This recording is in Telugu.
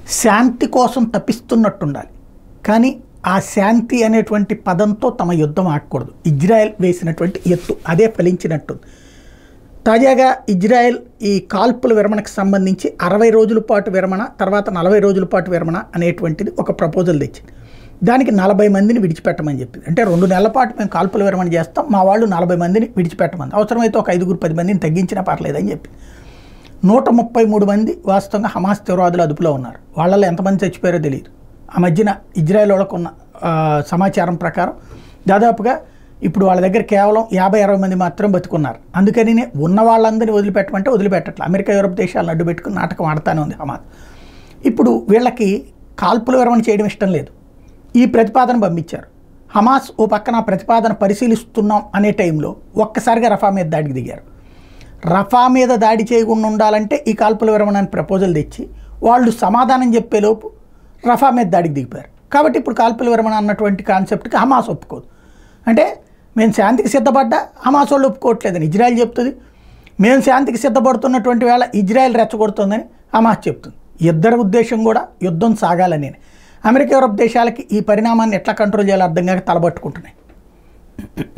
శాంతి కోసం తప్పిస్తున్నట్టు ఉండాలి కానీ ఆ శాంతి అనేటువంటి పదంతో తమ యుద్ధం ఆడకూడదు ఇజ్రాయెల్ వేసినటువంటి ఎత్తు అదే ఫలించినట్టుంది తాజాగా ఇజ్రాయెల్ ఈ కాల్పుల విరమణకు సంబంధించి అరవై రోజుల పాటు విరమణ తర్వాత నలభై రోజుల పాటు విరమణ అనేటువంటిది ఒక ప్రపోజల్ తెచ్చింది దానికి నలభై మందిని విడిచిపెట్టమని చెప్పింది అంటే రెండు నెలల పాటు మేము కాల్పుల విరమణ చేస్తాం మా వాళ్ళు నలభై మందిని విడిచిపెట్టమని అవసరమైతే ఒక ఐదుగురు పది మందిని తగ్గించినా పర్లేదని చెప్పింది నూట ముప్పై మూడు మంది వాస్తవంగా హమాస్ తీవ్రవాదులు అదుపులో ఉన్నారు వాళ్ళలో ఎంతమంది చచ్చిపోయారో తెలియదు ఆ మధ్యన ఇజ్రాయెల్ వాళ్ళకు ఉన్న ఆ, సమాచారం ప్రకారం దాదాపుగా ఇప్పుడు వాళ్ళ దగ్గర కేవలం యాభై అరవై మంది మాత్రం బతుకున్నారు అందుకని ఉన్న వాళ్ళందరినీ వదిలిపెట్టమంటే వదిలిపెట్టట్లే అమెరికా యూరప్ దేశాలను అడ్డు పెట్టుకుని నాటకం ఆడుతూనే ఉంది హమాస్ ఇప్పుడు వీళ్ళకి కాల్పుల విరమణ చేయడం ఇష్టం లేదు ఈ ప్రతిపాదన పంపించారు హమాస్ ఓ పక్కన ఆ ప్రతిపాదన పరిశీలిస్తున్నాం అనే టైంలో ఒక్కసారిగా రఫా మీద దాడికి దిగారు రఫా మీద దాడి చేయకుండా ఉండాలంటే ఈ కాల్పుల విరమణ అని ప్రపోజల్ తెచ్చి వాళ్ళు సమాధానం చెప్పేలోపు రఫా మీద దాడికి దిగిపోయారు కాబట్టి ఇప్పుడు కాల్పుల విరమణ అన్నటువంటి కాన్సెప్ట్కి హమాస్ ఒప్పుకోదు అంటే మేము శాంతికి సిద్ధపడ్డా హమాస్ వాళ్ళు ఒప్పుకోవట్లేదని ఇజ్రాయెల్ చెప్తుంది మేము శాంతికి సిద్ధపడుతున్నటువంటి వేళ ఇజ్రాయెల్ రెచ్చగొడుతుందని హమాస్ చెప్తుంది ఇద్దరి ఉద్దేశం కూడా యుద్ధం సాగాలని అమెరికా యూరప్ దేశాలకి ఈ పరిణామాన్ని ఎట్లా కంట్రోల్ చేయాలో అర్థం కాక తలబట్టుకుంటున్నాయి